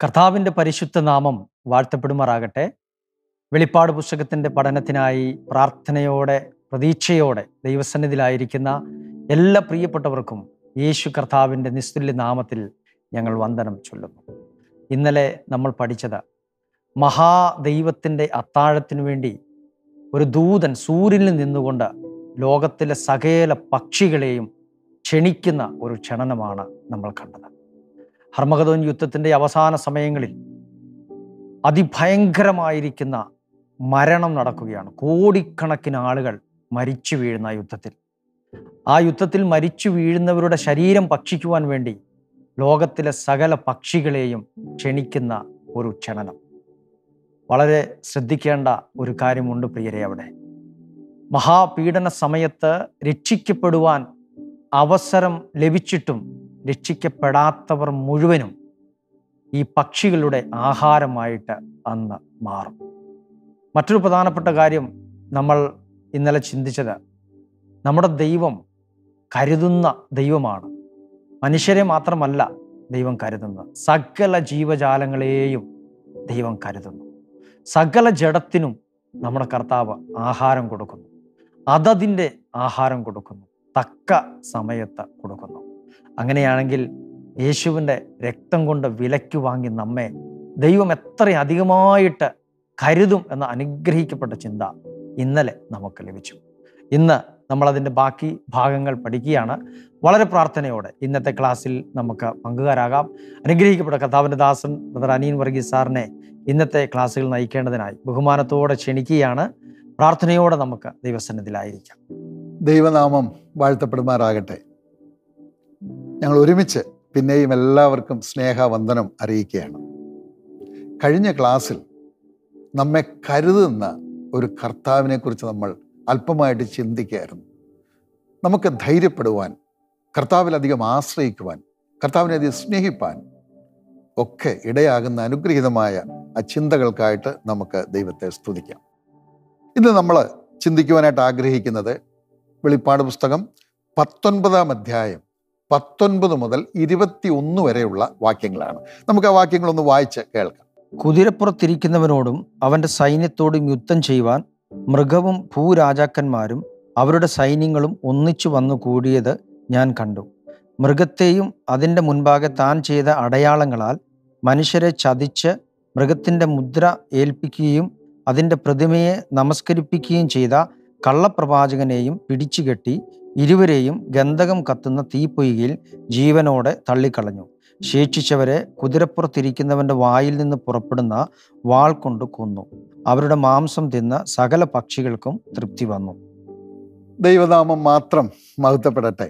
കർത്താവിൻ്റെ പരിശുദ്ധ നാമം വാഴ്ത്തപ്പെടുമാറാകട്ടെ വെളിപ്പാട് പുസ്തകത്തിൻ്റെ പഠനത്തിനായി പ്രാർത്ഥനയോടെ പ്രതീക്ഷയോടെ ദൈവസന്നിധിയിലായിരിക്കുന്ന എല്ലാ പ്രിയപ്പെട്ടവർക്കും യേശു കർത്താവിൻ്റെ നിസ്തുല്യ നാമത്തിൽ ഞങ്ങൾ വന്ദനം ചൊല്ലുന്നു ഇന്നലെ നമ്മൾ പഠിച്ചത് മഹാദൈവത്തിൻ്റെ അത്താഴത്തിനു വേണ്ടി ഒരു ദൂതൻ സൂര്യനിൽ നിന്നുകൊണ്ട് ലോകത്തിലെ സകല പക്ഷികളെയും ക്ഷണിക്കുന്ന ഒരു ക്ഷണനമാണ് നമ്മൾ കണ്ടത് ഹർമഗതോൻ യുദ്ധത്തിൻ്റെ അവസാന സമയങ്ങളിൽ അതിഭയങ്കരമായിരിക്കുന്ന മരണം നടക്കുകയാണ് കോടിക്കണക്കിന് ആളുകൾ മരിച്ചു വീഴുന്ന ആ യുദ്ധത്തിൽ ആ യുദ്ധത്തിൽ മരിച്ചു വീഴുന്നവരുടെ ശരീരം ഭക്ഷിക്കുവാൻ വേണ്ടി ലോകത്തിലെ സകല പക്ഷികളെയും ക്ഷണിക്കുന്ന ഒരു ക്ഷണനം വളരെ ശ്രദ്ധിക്കേണ്ട ഒരു കാര്യമുണ്ട് പ്രിയരെ അവിടെ മഹാപീഡന സമയത്ത് രക്ഷിക്കപ്പെടുവാൻ അവസരം ലഭിച്ചിട്ടും രക്ഷിക്കപ്പെടാത്തവർ മുഴുവനും ഈ പക്ഷികളുടെ ആഹാരമായിട്ട് അന്ന് മാറും മറ്റൊരു പ്രധാനപ്പെട്ട കാര്യം നമ്മൾ ഇന്നലെ ചിന്തിച്ചത് നമ്മുടെ ദൈവം കരുതുന്ന ദൈവമാണ് മനുഷ്യരെ മാത്രമല്ല ദൈവം കരുതുന്നത് സകല ജീവജാലങ്ങളെയും ദൈവം കരുതുന്നു സകല ജഡത്തിനും നമ്മുടെ കർത്താവ് ആഹാരം കൊടുക്കുന്നു അതതിൻ്റെ ആഹാരം കൊടുക്കുന്നു തക്ക സമയത്ത് കൊടുക്കുന്നു അങ്ങനെയാണെങ്കിൽ യേശുവിൻ്റെ രക്തം കൊണ്ട് വിലയ്ക്ക് വാങ്ങി നമ്മെ ദൈവം എത്ര അധികമായിട്ട് കരുതും എന്ന അനുഗ്രഹിക്കപ്പെട്ട ചിന്ത ഇന്നലെ നമുക്ക് ലഭിച്ചു ഇന്ന് നമ്മളതിൻ്റെ ബാക്കി ഭാഗങ്ങൾ പഠിക്കുകയാണ് വളരെ പ്രാർത്ഥനയോടെ ഇന്നത്തെ ക്ലാസ്സിൽ നമുക്ക് പങ്കുകാരാകാം അനുഗ്രഹിക്കപ്പെട്ട കഥാവിൻ്റെ ദാസൻ ബ്രദർ അനീൻ വർഗീസ് സാറിനെ ഇന്നത്തെ ക്ലാസ്സുകൾ നയിക്കേണ്ടതിനായി ബഹുമാനത്തോടെ ക്ഷണിക്കുകയാണ് പ്രാർത്ഥനയോടെ നമുക്ക് ദൈവസന്നിധിയിലായിരിക്കാം ദൈവനാമം വാഴ്ത്തപ്പെടുമാറാകട്ടെ ഞങ്ങൾ ഒരുമിച്ച് പിന്നെയും എല്ലാവർക്കും സ്നേഹവന്ദനം അറിയിക്കുകയാണ് കഴിഞ്ഞ ക്ലാസ്സിൽ നമ്മെ കരുതുന്ന ഒരു കർത്താവിനെ കുറിച്ച് നമ്മൾ അല്പമായിട്ട് ചിന്തിക്കുകയായിരുന്നു നമുക്ക് ധൈര്യപ്പെടുവാൻ കർത്താവിലധികം ആശ്രയിക്കുവാൻ കർത്താവിനെ അധികം സ്നേഹിപ്പാൻ ഒക്കെ ഇടയാകുന്ന അനുഗ്രഹീതമായ ആ ചിന്തകൾക്കായിട്ട് നമുക്ക് ദൈവത്തെ സ്തുതിക്കാം ഇന്ന് നമ്മൾ ചിന്തിക്കുവാനായിട്ട് ആഗ്രഹിക്കുന്നത് വെളിപ്പാട് പുസ്തകം പത്തൊൻപതാം അധ്യായം പത്തൊൻപത് മുതൽ ഇരുപത്തി ഒന്ന് വരെയുള്ള വാക്യങ്ങളാണ് നമുക്ക് ആ വാക്യങ്ങളൊന്ന് വായിച്ച് കേൾക്കാം കുതിരപ്പുറത്തിരിക്കുന്നവനോടും അവന്റെ സൈന്യത്തോടും യുദ്ധം ചെയ്യുവാൻ മൃഗവും ഭൂരാജാക്കന്മാരും അവരുടെ സൈന്യങ്ങളും ഒന്നിച്ചു വന്നു കൂടിയത് ഞാൻ കണ്ടു മൃഗത്തെയും അതിൻ്റെ മുൻപാകെ താൻ ചെയ്ത അടയാളങ്ങളാൽ മനുഷ്യരെ ചതിച്ച് മൃഗത്തിൻ്റെ മുദ്ര ഏൽപ്പിക്കുകയും അതിൻ്റെ പ്രതിമയെ നമസ്കരിപ്പിക്കുകയും ചെയ്ത കള്ളപ്രവാചകനെയും പിടിച്ചുകെട്ടി ഇരുവരെയും ഗന്ധകം കത്തുന്ന തീപ്പൊയ്കയിൽ ജീവനോടെ തള്ളിക്കളഞ്ഞു ശേഷിച്ചവരെ കുതിരപ്പുറത്തിരിക്കുന്നവന്റെ വായിൽ നിന്ന് പുറപ്പെടുന്ന വാൾ കൊണ്ട് കൊന്നു അവരുടെ മാംസം തിന്ന സകല പക്ഷികൾക്കും തൃപ്തി വന്നു ദൈവനാമം മാത്രം മഹത്വപ്പെടട്ടെ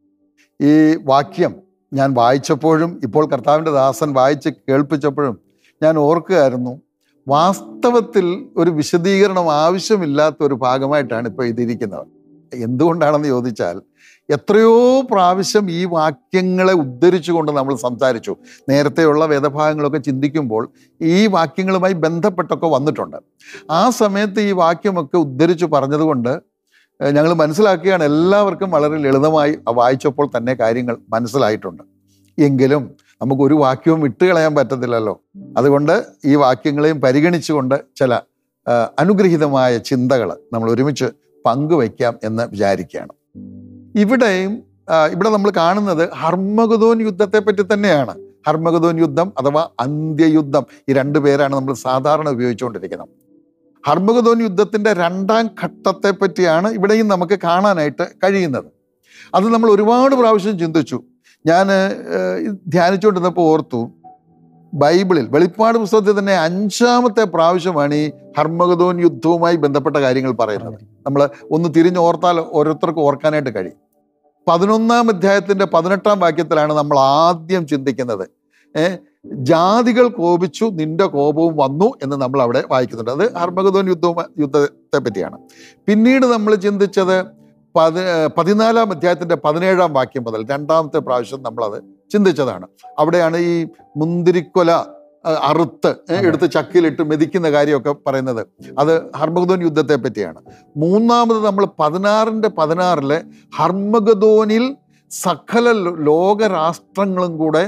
ഈ വാക്യം ഞാൻ വായിച്ചപ്പോഴും ഇപ്പോൾ കർത്താവിൻ്റെ ദാസൻ വായിച്ച് കേൾപ്പിച്ചപ്പോഴും ഞാൻ ഓർക്കുകയായിരുന്നു വാസ്തവത്തിൽ ഒരു വിശദീകരണം ആവശ്യമില്ലാത്ത ഒരു ഭാഗമായിട്ടാണ് ഇപ്പോൾ ഇതിരിക്കുന്നത് എന്തുകൊണ്ടാണെന്ന് ചോദിച്ചാൽ എത്രയോ പ്രാവശ്യം ഈ വാക്യങ്ങളെ ഉദ്ധരിച്ചുകൊണ്ട് നമ്മൾ സംസാരിച്ചു നേരത്തെയുള്ള വേദഭാഗങ്ങളൊക്കെ ചിന്തിക്കുമ്പോൾ ഈ വാക്യങ്ങളുമായി ബന്ധപ്പെട്ടൊക്കെ വന്നിട്ടുണ്ട് ആ സമയത്ത് ഈ വാക്യമൊക്കെ ഉദ്ധരിച്ചു പറഞ്ഞതുകൊണ്ട് ഞങ്ങൾ മനസ്സിലാക്കുകയാണ് എല്ലാവർക്കും വളരെ ലളിതമായി വായിച്ചപ്പോൾ തന്നെ കാര്യങ്ങൾ മനസ്സിലായിട്ടുണ്ട് എങ്കിലും നമുക്ക് ഒരു വാക്യവും വിട്ടുകളയാൻ പറ്റത്തില്ലല്ലോ അതുകൊണ്ട് ഈ വാക്യങ്ങളെയും പരിഗണിച്ചുകൊണ്ട് ചില അനുഗ്രഹീതമായ ചിന്തകൾ നമ്മൾ ഒരുമിച്ച് പങ്കുവയ്ക്കാം എന്ന് വിചാരിക്കുകയാണ് ഇവിടെയും ഇവിടെ നമ്മൾ കാണുന്നത് ഹർമഗതോൻ യുദ്ധത്തെ പറ്റി തന്നെയാണ് ഹർമഗതോൻ യുദ്ധം അഥവാ അന്ത്യയുദ്ധം ഈ രണ്ട് പേരാണ് നമ്മൾ സാധാരണ ഉപയോഗിച്ചുകൊണ്ടിരിക്കുന്നത് ഹർമഗതോൻ യുദ്ധത്തിന്റെ രണ്ടാം ഘട്ടത്തെ പറ്റിയാണ് ഇവിടെയും നമുക്ക് കാണാനായിട്ട് കഴിയുന്നത് അത് നമ്മൾ ഒരുപാട് പ്രാവശ്യം ചിന്തിച്ചു ഞാൻ ധ്യാനിച്ചുകൊണ്ടിരുന്നപ്പോൾ ഓർത്തു ബൈബിളിൽ വെളിപ്പാട് പുസ്തകത്തിൽ തന്നെ അഞ്ചാമത്തെ പ്രാവശ്യമാണ് ഈ ഹർമഗതോൻ യുദ്ധവുമായി ബന്ധപ്പെട്ട കാര്യങ്ങൾ പറയുന്നത് നമ്മൾ ഒന്ന് തിരിഞ്ഞ് ഓർത്താൽ ഓരോരുത്തർക്കും ഓർക്കാനായിട്ട് കഴിയും പതിനൊന്നാം അധ്യായത്തിന്റെ പതിനെട്ടാം വാക്യത്തിലാണ് നമ്മൾ ആദ്യം ചിന്തിക്കുന്നത് ഏഹ് ജാതികൾ കോപിച്ചു നിന്റെ കോപവും വന്നു എന്ന് നമ്മൾ അവിടെ വായിക്കുന്നുണ്ട് അത് ഹർമഗതോൻ യുദ്ധവും യുദ്ധത്തെ പറ്റിയാണ് പിന്നീട് നമ്മൾ ചിന്തിച്ചത് പതി പതിനാലാം അധ്യായത്തിന്റെ പതിനേഴാം വാക്യം മുതൽ രണ്ടാമത്തെ പ്രാവശ്യം നമ്മളത് ചിന്തിച്ചതാണ് അവിടെയാണ് ഈ മുന്തിരിക്കൊല അറുത്ത് എടുത്ത് ചക്കിലിട്ട് മെതിക്കുന്ന കാര്യമൊക്കെ പറയുന്നത് അത് ഹർമഗദോൻ യുദ്ധത്തെ പറ്റിയാണ് മൂന്നാമത് നമ്മൾ പതിനാറിൻ്റെ പതിനാറില് ഹർമഗദോനിൽ സകല ലോകരാഷ്ട്രങ്ങളും കൂടെ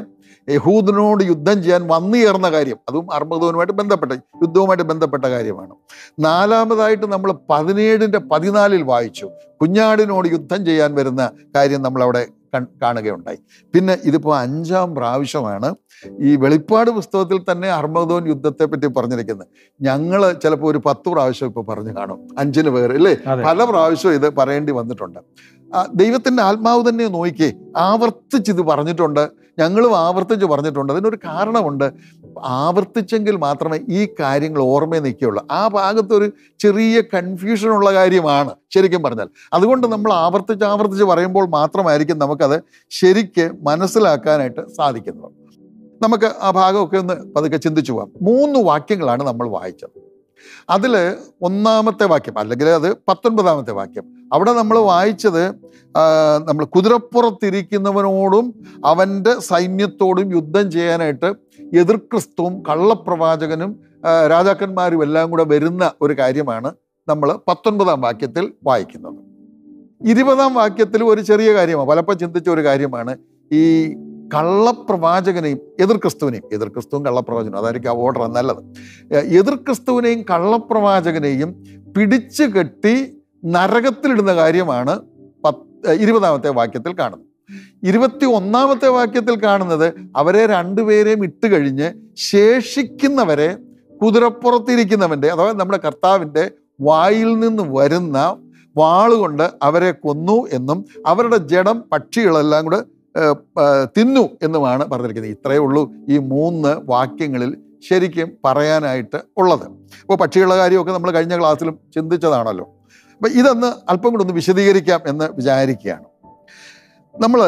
യഹൂദനോട് യുദ്ധം ചെയ്യാൻ വന്നു ചേർന്ന കാര്യം അതും അർമ്മദോനുമായിട്ട് ബന്ധപ്പെട്ട യുദ്ധവുമായിട്ട് ബന്ധപ്പെട്ട കാര്യമാണ് നാലാമതായിട്ട് നമ്മൾ പതിനേഴിൻ്റെ പതിനാലിൽ വായിച്ചു കുഞ്ഞാടിനോട് യുദ്ധം ചെയ്യാൻ വരുന്ന കാര്യം നമ്മളവിടെ കൺ- കാണുകയുണ്ടായി പിന്നെ ഇതിപ്പോൾ അഞ്ചാം പ്രാവശ്യമാണ് ഈ വെളിപ്പാട് പുസ്തകത്തിൽ തന്നെ അർമ്മദോൻ യുദ്ധത്തെ പറ്റി പറഞ്ഞിരിക്കുന്നത് ഞങ്ങൾ ചിലപ്പോൾ ഒരു പത്ത് പ്രാവശ്യം ഇപ്പോൾ പറഞ്ഞു കാണും അഞ്ചിന് പേര് അല്ലേ അതെ. പല പ്രാവശ്യവും ഇത് പറയേണ്ടി വന്നിട്ടുണ്ട് ആ, ദൈവത്തിന്റെ ആത്മാവ് തന്നെ നോക്കിയേ ആവർത്തിച്ച് ഇത് പറഞ്ഞിട്ടുണ്ട് ഞങ്ങളും ആവർത്തിച്ച് പറഞ്ഞിട്ടുണ്ട് അതിനൊരു കാരണമുണ്ട് ആവർത്തിച്ചെങ്കിൽ മാത്രമേ ഈ കാര്യങ്ങൾ ഓർമ്മയിൽ നിൽക്കുകയുള്ളൂ ആ ഭാഗത്ത് ഒരു ചെറിയ കൺഫ്യൂഷൻ ഉള്ള കാര്യമാണ് ശരിക്കും പറഞ്ഞാൽ അതുകൊണ്ട് നമ്മൾ ആവർത്തിച്ച് ആവർത്തിച്ച് പറയുമ്പോൾ മാത്രമായിരിക്കും നമുക്കത് ശരിക്ക് മനസ്സിലാക്കാനായിട്ട് സാധിക്കുന്നത് നമുക്ക് ആ ഭാഗമൊക്കെ ഒന്ന് പതുക്കെ ചിന്തിച്ചു പോവാം മൂന്ന് വാക്യങ്ങളാണ് നമ്മൾ വായിച്ചത് അതിൽ ഒന്നാമത്തെ വാക്യം അല്ലെങ്കിൽ അത് പത്തൊൻപതാമത്തെ വാക്യം അവിടെ നമ്മൾ വായിച്ചത് ആ, നമ്മൾ കുതിരപ്പുറത്തിരിക്കുന്നവനോടും അവൻ്റെ സൈന്യത്തോടും യുദ്ധം ചെയ്യാനായിട്ട് എതിർ ക്രിസ്തുവും കള്ളപ്രവാചകനും ആ, രാജാക്കന്മാരും എല്ലാം കൂടെ വരുന്ന ഒരു കാര്യമാണ് നമ്മൾ പത്തൊൻപതാം വാക്യത്തിൽ വായിക്കുന്നത് ഇരുപതാം വാക്യത്തിൽ ഒരു ചെറിയ കാര്യമാണ് പലപ്പോൾ ചിന്തിച്ച ഒരു കാര്യമാണ് ഈ കള്ളപ്രവാചകനെയും എതിർ ക്രിസ്തുവിനെയും എതിർ ക്രിസ്തുവും കള്ളപ്രവാചകനും അതായിരിക്കും ആ ഓർഡർ നല്ലത് ഏ, എതിർ ക്രിസ്തുവിനെയും കള്ളപ്രവാചകനെയും പിടിച്ചു കെട്ടി നരകത്തിലിടുന്ന കാര്യമാണ് പത്ത് ഇരുപതാമത്തെ വാക്യത്തിൽ കാണുന്നത് ഇരുപത്തി ഒന്നാമത്തെ വാക്യത്തിൽ കാണുന്നത് അവരെ രണ്ടുപേരെയും ഇട്ട് കഴിഞ്ഞ് ശേഷിക്കുന്നവരെ കുതിരപ്പുറത്തിരിക്കുന്നവന്റെ അഥവാ നമ്മുടെ കർത്താവിൻ്റെ വായിൽ നിന്ന് വരുന്ന വാളുകൊണ്ട് അവരെ കൊന്നു എന്നും അവരുടെ ജഡം പക്ഷികളെല്ലാം കൂടെ ഏർ, ഏർ, തിന്നു എന്നുമാണ് പറഞ്ഞിരിക്കുന്നത് ഇത്രയേ ഉള്ളൂ ഈ മൂന്ന് വാക്യങ്ങളിൽ ശരിക്കും പറയാനായിട്ട് ഉള്ളത് അപ്പോൾ പക്ഷികളുടെ കാര്യമൊക്കെ നമ്മൾ കഴിഞ്ഞ ക്ലാസ്സിലും ചിന്തിച്ചതാണല്ലോ അപ്പം ഇതൊന്ന് അല്പം കൂടെ ഒന്ന് വിശദീകരിക്കാം എന്ന് വിചാരിക്കുകയാണ് നമ്മൾ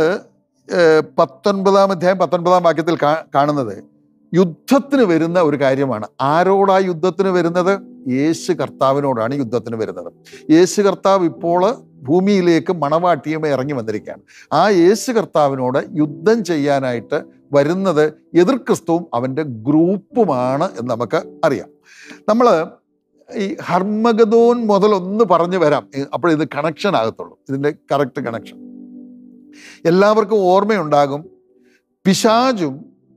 പത്തൊൻപതാം അധ്യായം പത്തൊൻപതാം വാക്യത്തിൽ കാ- കാണുന്നത് യുദ്ധത്തിന് വരുന്ന ഒരു കാര്യമാണ് ആരോടാ യുദ്ധത്തിന് വരുന്നത് യേശു കർത്താവിനോടാണ് യുദ്ധത്തിന് വരുന്നത് യേശു കർത്താവ് ഇപ്പോൾ ഭൂമിയിലേക്ക് മണവാട്ടിയുമായി ഇറങ്ങി വന്നിരിക്കുകയാണ് ആ യേശു കർത്താവിനോട് യുദ്ധം ചെയ്യാനായിട്ട് വരുന്നത് എതിർ ക്രിസ്തുവും അവൻ്റെ ഗ്രൂപ്പുമാണ് എന്ന് നമുക്ക് അറിയാം നമ്മൾ ഈ ഹർമഗദോൻ മുതൽ ഒന്ന് പറഞ്ഞു വരാം അപ്പോൾ ഇത് കണക്ഷൻ ആകത്തുള്ളൂ ഇതിൻ്റെ കറക്റ്റ് കണക്ഷൻ എല്ലാവർക്കും ഓർമ്മയുണ്ടാകും പിശാചും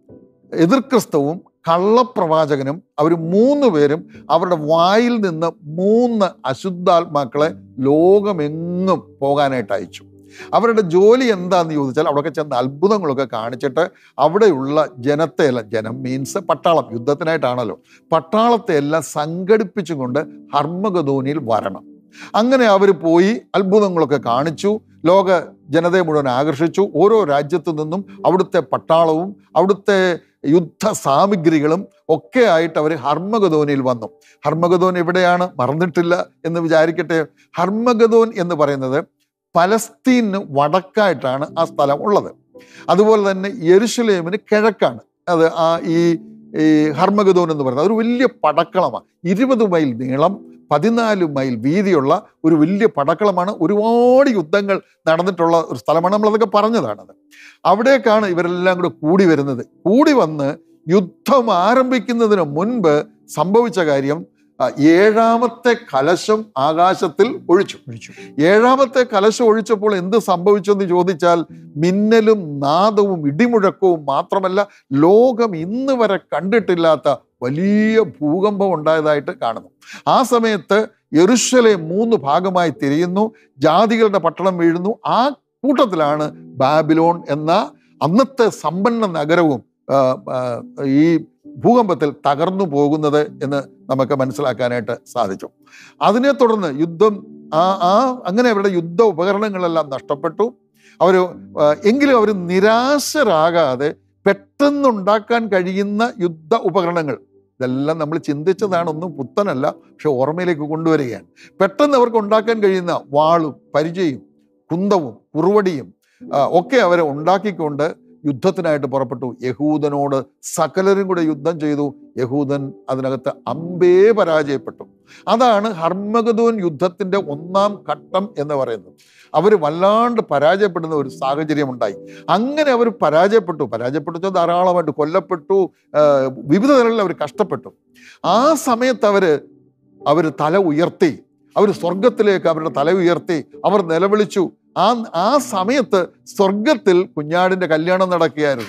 എതിർ ക്രിസ്തുവും കള്ളപ്രവാചകനും അവർ മൂന്ന് പേരും അവരുടെ വായിൽ നിന്ന് മൂന്ന് അശുദ്ധാത്മാക്കളെ ലോകമെങ്ങും പോകാനായിട്ട് അയച്ചു അവരുടെ ജോലി എന്താന്ന് ചോദിച്ചാൽ അവിടെയൊക്കെ ചെന്ന് അത്ഭുതങ്ങളൊക്കെ കാണിച്ചിട്ട് അവിടെയുള്ള ജനത്തെ എല്ലാം ജനം മീൻസ് പട്ടാളം യുദ്ധത്തിനായിട്ടാണല്ലോ പട്ടാളത്തെ എല്ലാം സംഘടിപ്പിച്ചുകൊണ്ട് ഹർമ്മഗദോനിയിൽ വരണം അങ്ങനെ അവർ പോയി അത്ഭുതങ്ങളൊക്കെ കാണിച്ചു ലോക ജനതയെ മുഴുവൻ ആകർഷിച്ചു ഓരോ രാജ്യത്തു നിന്നും അവിടുത്തെ പട്ടാളവും അവിടുത്തെ യുദ്ധ സാമഗ്രികളും ഒക്കെ ആയിട്ട് അവർ ഹർമ്മഗദോനിൽ വന്നു ഹർമ്മഗദോൻ എവിടെയാണ് മറന്നിട്ടില്ല എന്ന് വിചാരിക്കട്ടെ ഹർമ്മഗദോൻ എന്ന് പറയുന്നത് പലസ്തീന് വടക്കായിട്ടാണ് ആ സ്ഥലം ഉള്ളത് അതുപോലെ തന്നെ യെരുഷലേമിന് കിഴക്കാണ് അത് ആ ഈ ഈ ഹർമ്മഗദോൻ എന്ന് പറയുന്നത് അതൊരു വലിയ പടക്കളമാണ് ഇരുപത് മൈൽ നീളം പതിനാല് മൈൽ വീതിയുള്ള ഒരു വലിയ പടക്കളമാണ് ഒരുപാട് യുദ്ധങ്ങൾ നടന്നിട്ടുള്ള ഒരു സ്ഥലമാണ് നമ്മളതൊക്കെ പറഞ്ഞതാണത് അവിടേക്കാണ് ഇവരെല്ലാം കൂടെ കൂടി വരുന്നത് കൂടി വന്ന് യുദ്ധം ആരംഭിക്കുന്നതിന് മുൻപ് സംഭവിച്ച കാര്യം ആ, ഏഴാമത്തെ കലശം ആകാശത്തിൽ ഒഴിച്ചു വിളിച്ചു ഏഴാമത്തെ കലശം ഒഴിച്ചപ്പോൾ എന്ത് സംഭവിച്ചെന്ന് ചോദിച്ചാൽ മിന്നലും നാദവും ഇടിമുഴക്കവും മാത്രമല്ല ലോകം ഇന്ന് വരെ കണ്ടിട്ടില്ലാത്ത വലിയ ഭൂകമ്പം ഉണ്ടായതായിട്ട് കാണുന്നു ആ സമയത്ത് യെരുശലേം മൂന്ന് ഭാഗമായി തിരിയുന്നു ജാതികളുടെ പട്ടണം വീഴുന്നു ആ കൂട്ടത്തിലാണ് ബാബിലോൺ എന്ന അന്നത്തെ സമ്പന്ന നഗരവും ആ, ആ, ഈ ഭൂകമ്പത്തിൽ തകർന്നു പോകുന്നത് എന്ന് നമുക്ക് മനസ്സിലാക്കാനായിട്ട് സാധിച്ചു അതിനെ തുടർന്ന് യുദ്ധം ആ ആ അങ്ങനെ അവരുടെ യുദ്ധ ഉപകരണങ്ങളെല്ലാം നഷ്ടപ്പെട്ടു അവർ എങ്കിലും അവർ നിരാശരാകാതെ പെട്ടെന്നുണ്ടാക്കാൻ കഴിയുന്ന യുദ്ധ ഉപകരണങ്ങൾ ഇതെല്ലാം നമ്മൾ ചിന്തിച്ചതാണ് ഒന്നും പുത്തനല്ല പക്ഷെ ഓർമ്മയിലേക്ക് കൊണ്ടുവരികയാണ് പെട്ടെന്ന് അവർക്ക് ഉണ്ടാക്കാൻ കഴിയുന്ന വാളും പരിചയും കുന്തവും കുറുവടിയും ആ, ഒക്കെ അവരെ ഉണ്ടാക്കിക്കൊണ്ട് യുദ്ധത്തിനായിട്ട് പുറപ്പെട്ടു യഹൂദനോട് സകലരും കൂടെ യുദ്ധം ചെയ്തു യഹൂദൻ അതിനകത്ത് അമ്പേ പരാജയപ്പെട്ടു അതാണ് ഹർമഗദോൻ യുദ്ധത്തിന്റെ ഒന്നാം ഘട്ടം എന്ന് പറയുന്നത് അവർ വല്ലാണ്ട് പരാജയപ്പെടുന്ന ഒരു സാഹചര്യം ഉണ്ടായി അങ്ങനെ അവർ പരാജയപ്പെട്ടു പരാജയപ്പെട്ടു വെച്ചാൽ ധാരാളമായിട്ട് കൊല്ലപ്പെട്ടു ആ, വിവിധ തരങ്ങളിൽ അവർ കഷ്ടപ്പെട്ടു ആ സമയത്ത് അവര് അവർ തല ഉയർത്തി അവർ സ്വർഗത്തിലേക്ക് അവരുടെ തല ഉയർത്തി അവർ നിലവിളിച്ചു ആ ആ സമയത്ത് സ്വർഗത്തിൽ കുഞ്ഞാടിന്റെ കല്യാണം നടക്കുകയായിരുന്നു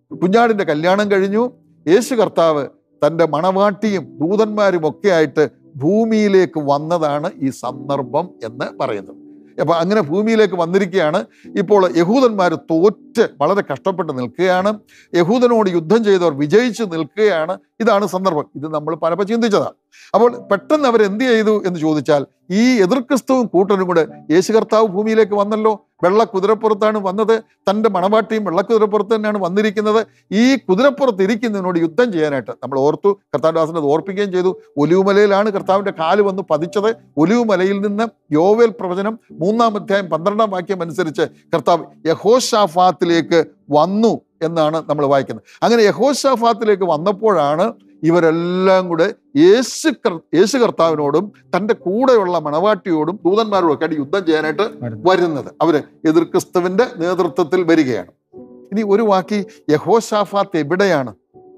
കുഞ്ഞാടിന്റെ കല്യാണം കഴിഞ്ഞു യേശു കർത്താവ് തൻ്റെ മണവാട്ടിയും ദൂതന്മാരും ഒക്കെ ആയിട്ട് ഭൂമിയിലേക്ക് വന്നതാണ് ഈ സന്ദർഭം എന്ന് പറയുന്നത് അപ്പൊ അങ്ങനെ ഭൂമിയിലേക്ക് വന്നിരിക്കുകയാണ് ഇപ്പോൾ യഹൂദന്മാർ തോറ്റ് വളരെ കഷ്ടപ്പെട്ട് നിൽക്കുകയാണ് യഹൂദനോട് യുദ്ധം ചെയ്തവർ വിജയിച്ച് നിൽക്കുകയാണ് ഇതാണ് സന്ദർഭം ഇത് നമ്മൾ പലപ്പോൾ ചിന്തിച്ചതാണ് അപ്പോൾ പെട്ടെന്ന് അവർ എന്ത് ചെയ്തു എന്ന് ചോദിച്ചാൽ ഈ എതിർക്രിസ്തുവും കൂട്ടനും കൂടെ യേശു കർത്താവ് ഭൂമിയിലേക്ക് വന്നല്ലോ വെള്ള കുതിരപ്പുറത്താണ് വന്നത് തൻ്റെ മണവാട്ടിയും വെള്ളക്കുതിരപ്പുറത്ത് തന്നെയാണ് വന്നിരിക്കുന്നത് ഈ കുതിരപ്പുറത്ത് ഇരിക്കുന്നതിനോട് യുദ്ധം ചെയ്യാനായിട്ട് നമ്മൾ ഓർത്തു കർത്താവ്ദാസനെ അത് ഓർപ്പിക്കുകയും ചെയ്തു ഒലിവുമലയിലാണ് കർത്താവിന്റെ കാല് വന്ന് പതിച്ചത് ഒലിവുമലയിൽ നിന്ന് യോവേൽ പ്രവചനം മൂന്നാം അധ്യായം പന്ത്രണ്ടാം വാക്യം അനുസരിച്ച് കർത്താവ് യഹോഷാഫാത്തിലേക്ക് വന്നു എന്നാണ് നമ്മൾ വായിക്കുന്നത് അങ്ങനെ യഹോഷാഫാത്തിലേക്ക് വന്നപ്പോഴാണ് ഇവരെല്ലാം കൂടെ യേശു കർ- യേശു കർത്താവിനോടും തൻ്റെ കൂടെയുള്ള മണവാട്ടിയോടും ദൂതന്മാരോടും ഒക്കെ ആയിട്ട് യുദ്ധം ചെയ്യാനായിട്ട് വരുന്നു. വരുന്നത് അവര് എതിർ ക്രിസ്തുവിന്റെ നേതൃത്വത്തിൽ വരികയാണ് ഇനി ഒരു വാക്കി യഹോഷാഫാത്ത് എവിടെയാണ്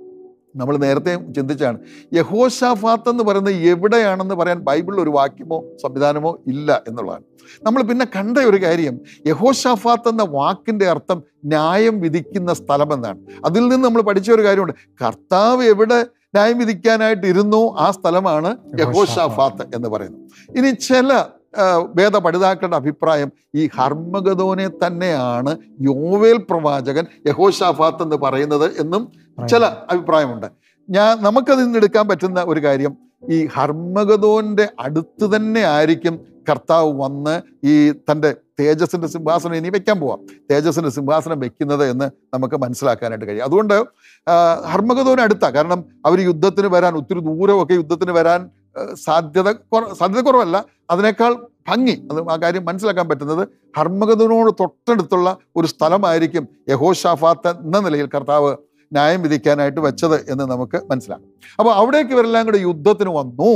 നമ്മൾ നേരത്തെ ചിന്തിച്ചാണ് യഹോഷാഫാത്ത് എന്ന് പറയുന്നത് എവിടെയാണെന്ന് പറയാൻ ബൈബിളിൽ ഒരു വാക്യമോ സംവിധാനമോ ഇല്ല എന്നുള്ളതാണ് നമ്മൾ പിന്നെ കണ്ട ഒരു കാര്യം യഹോഷാഫാത്ത് എന്ന വാക്കിന്റെ അർത്ഥം ന്യായം വിധിക്കുന്ന സ്ഥലം എന്നാണ് അതിൽ നിന്ന് നമ്മൾ പഠിച്ച ഒരു കാര്യമുണ്ട് കർത്താവ് എവിടെ ന്യായം വിധിക്കാനായിട്ട് ഇരുന്നോ ആ സ്ഥലമാണ് യഹോഷാഫാത്ത് എന്ന് പറയുന്നത് ഇനി ചില ആ, വേദ പഠിതാക്കളുടെ അഭിപ്രായം ഈ ഹർമഗതോനെ തന്നെയാണ് യോവേൽ പ്രവാചകൻ യഹോഷാഫാത്ത് എന്ന് പറയുന്നത് എന്നും ചില അഭിപ്രായമുണ്ട് ഞാൻ നമുക്കതിൽ നിന്ന് എടുക്കാൻ പറ്റുന്ന ഒരു കാര്യം ഈ ഹർമഗതോന്റെ അടുത്ത് തന്നെ ആയിരിക്കും കർത്താവ് വന്ന് ഈ തൻ്റെ തേജസ്സിന്റെ സിംഹാസനം ഇനി വെക്കാൻ പോവാം തേജസ്സിന്റെ സിംഹാസനം വെക്കുന്നത് എന്ന് നമുക്ക് മനസ്സിലാക്കാനായിട്ട് കഴിയും അതുകൊണ്ട് ആ, ഹർമഗതോന് അടുത്താ കാരണം അവർ യുദ്ധത്തിന് വരാൻ ഒത്തിരി ദൂരമൊക്കെ യുദ്ധത്തിന് വരാൻ ആ, സാധ്യത കുറ- സാധ്യത കുറവല്ല അതിനേക്കാൾ ഭംഗി അത് ആ കാര്യം മനസ്സിലാക്കാൻ പറ്റുന്നത് ഹർമഗതനോട് തൊട്ടടുത്തുള്ള ഒരു സ്ഥലമായിരിക്കും യഹോഷാഫാത്ത് എന്ന നിലയിൽ കർത്താവ് ന്യായം വിധിക്കാനായിട്ട് വെച്ചത് എന്ന് നമുക്ക് മനസ്സിലാക്കാം അപ്പോൾ അവിടേക്ക് ഇവരെല്ലാം കൂടെ യുദ്ധത്തിന് വന്നു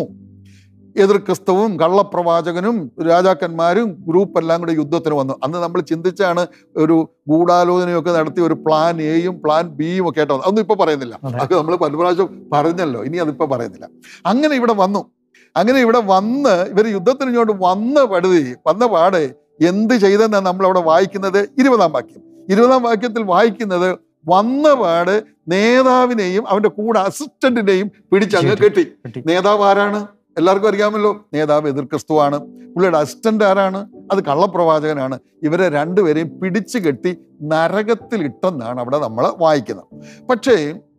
എതിർ ക്രിസ്തവും കള്ളപ്രവാചകനും രാജാക്കന്മാരും ഗ്രൂപ്പ് എല്ലാം കൂടെ യുദ്ധത്തിന് വന്നു അന്ന് നമ്മൾ ചിന്തിച്ചാണ് ഒരു ഗൂഢാലോചനയൊക്കെ നടത്തി ഒരു പ്ലാൻ എയും പ്ലാൻ ബിയും ഒക്കെ ആയിട്ട് വന്നു. അതൊന്നും ഇപ്പൊ പറയുന്നില്ല അതെ. അതൊക്കെ നമ്മൾ പല പ്രാവശ്യം പറഞ്ഞല്ലോ ഇനി അതിപ്പോ പറയുന്നില്ല അങ്ങനെ ഇവിടെ വന്നു അങ്ങനെ ഇവിടെ വന്ന് ഇവർ യുദ്ധത്തിന് ഇങ്ങോട്ട് വന്ന പടുതി വന്ന പാട് എന്ത് ചെയ്തെന്നാണ് നമ്മൾ അവിടെ വായിക്കുന്നത് ഇരുപതാം വാക്യം ഇരുപതാം വാക്യത്തിൽ വായിക്കുന്നത് വന്ന പാട് നേതാവിനെയും അവന്റെ കൂടെ അസിസ്റ്റന്റിനെയും പിടിച്ചങ്ങ് കെട്ടി കെട്ടി. നേതാവ് ആരാണ് എല്ലാവർക്കും അറിയാമല്ലോ നേതാവ് എതിർ ക്രിസ്തുവാണ് പുള്ളിയുടെ അസിസ്റ്റന്റ് ആരാണ് അത് കള്ളപ്രവാചകനാണ് ഇവരെ രണ്ടുപേരെയും പിടിച്ചു കെട്ടി നരകത്തിൽ ഇട്ടെന്നാണ് അവിടെ നമ്മൾ വായിക്കുന്നത് പക്ഷേ